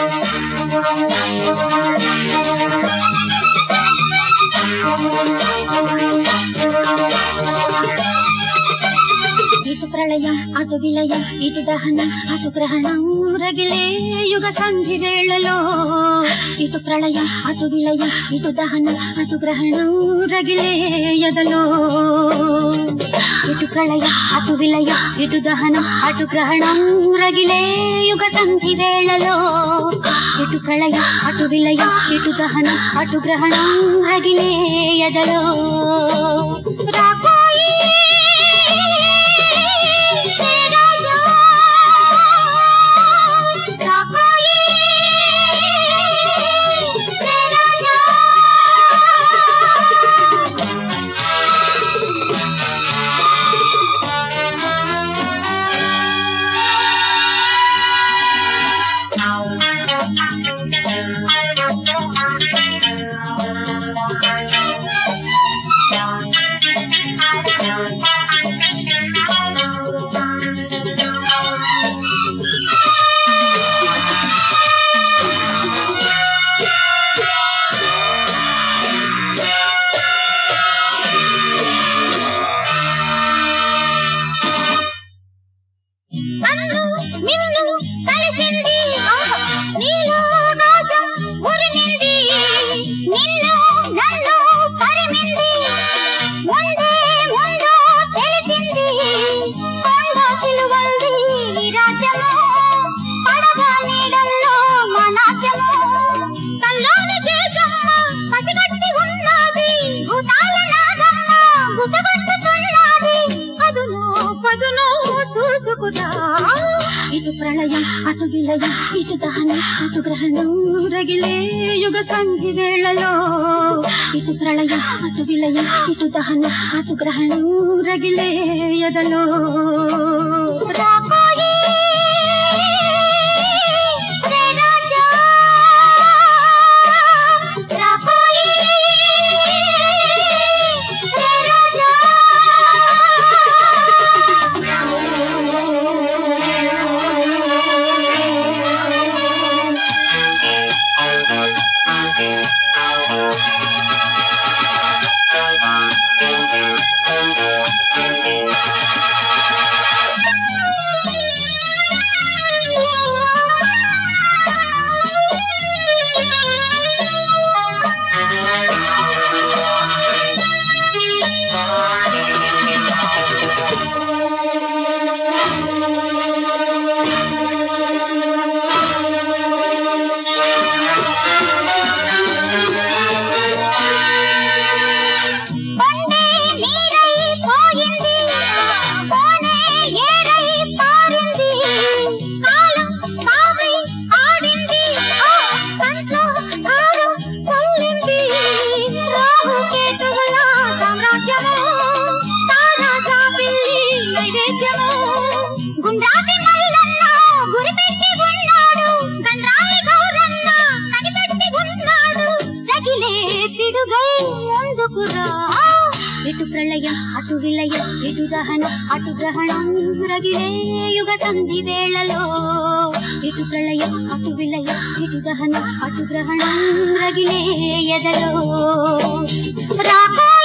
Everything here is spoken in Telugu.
ఇటు ప్రళయం అటు విలయం ఇటు దహనం అటు గ్రహణం రగిలే యుగ సంధి వేళలో ఇటు ప్రళయం అటు విలయం ఇటు దహనం అటు గ్రహణం రగిలే ఎదలో ఇటు ప్రళయం అటు విలయం ఇటు దహనం అటు గ్రహణం రగిలే యుగ సంధి వేళలో ఇటు ప్రళయం అటు విలయం ఇటు దహనం అటు గ్రహణం రగిలే ఎదలో రాకోయి రాజా రాకోయి నన్ను నిన్ను కలిసింది నీలో ఆకాశం ఉరిమింది నిన్ను నన్ను పరిమింది ముందే ముందు తెలిసింది కొండ చిలువల్ది ఈ రాజ్యము పడగ నీడల్లో మా నాట్యము కల్లోని జేజమ్మ పసిగట్టి ఉన్నది భూతాల నాగమ్మ గుసగొట్టుతున్నది అదును పదును చూసుకురా ఇటు ప్రళయం అటు విలయం ఇటు దహనం అటు గ్రహణం రగిలే యుగ సంధి వేళలో ఇటు ప్రళయం అటు విలయం ఇటు దహనం అటు గ్రహణం రగిలే ఎదలో రాకోయి రే రాజా రాకోయి రే రాజా కొండే నీరై పోయింది కోనే ఏరై పారింది కాలం కావై ఆడింది ఆ కంట్లో కారం చల్లింది రాహు కేతువుల సామ్రాజ్యము తారా జాబిల్లి నైవేద్యము గుండ్రాతి మల్లన్న గురిపెట్టి ఉన్నాడు గండ్రాయి గౌరన్న కనిపెట్టి ఉన్నాడు రగిలే పిడుగై ముందుకురా ఇటు ప్రళయం అటు విలయం ఇటు దహనం అటు గ్రహణం రగిలే యుగ సంధి వేళలో ఇటు ప్రళయం అటు విలయం ఇటు దహనం అటు గ్రహణం రగిలే ఎదలో రాకోయి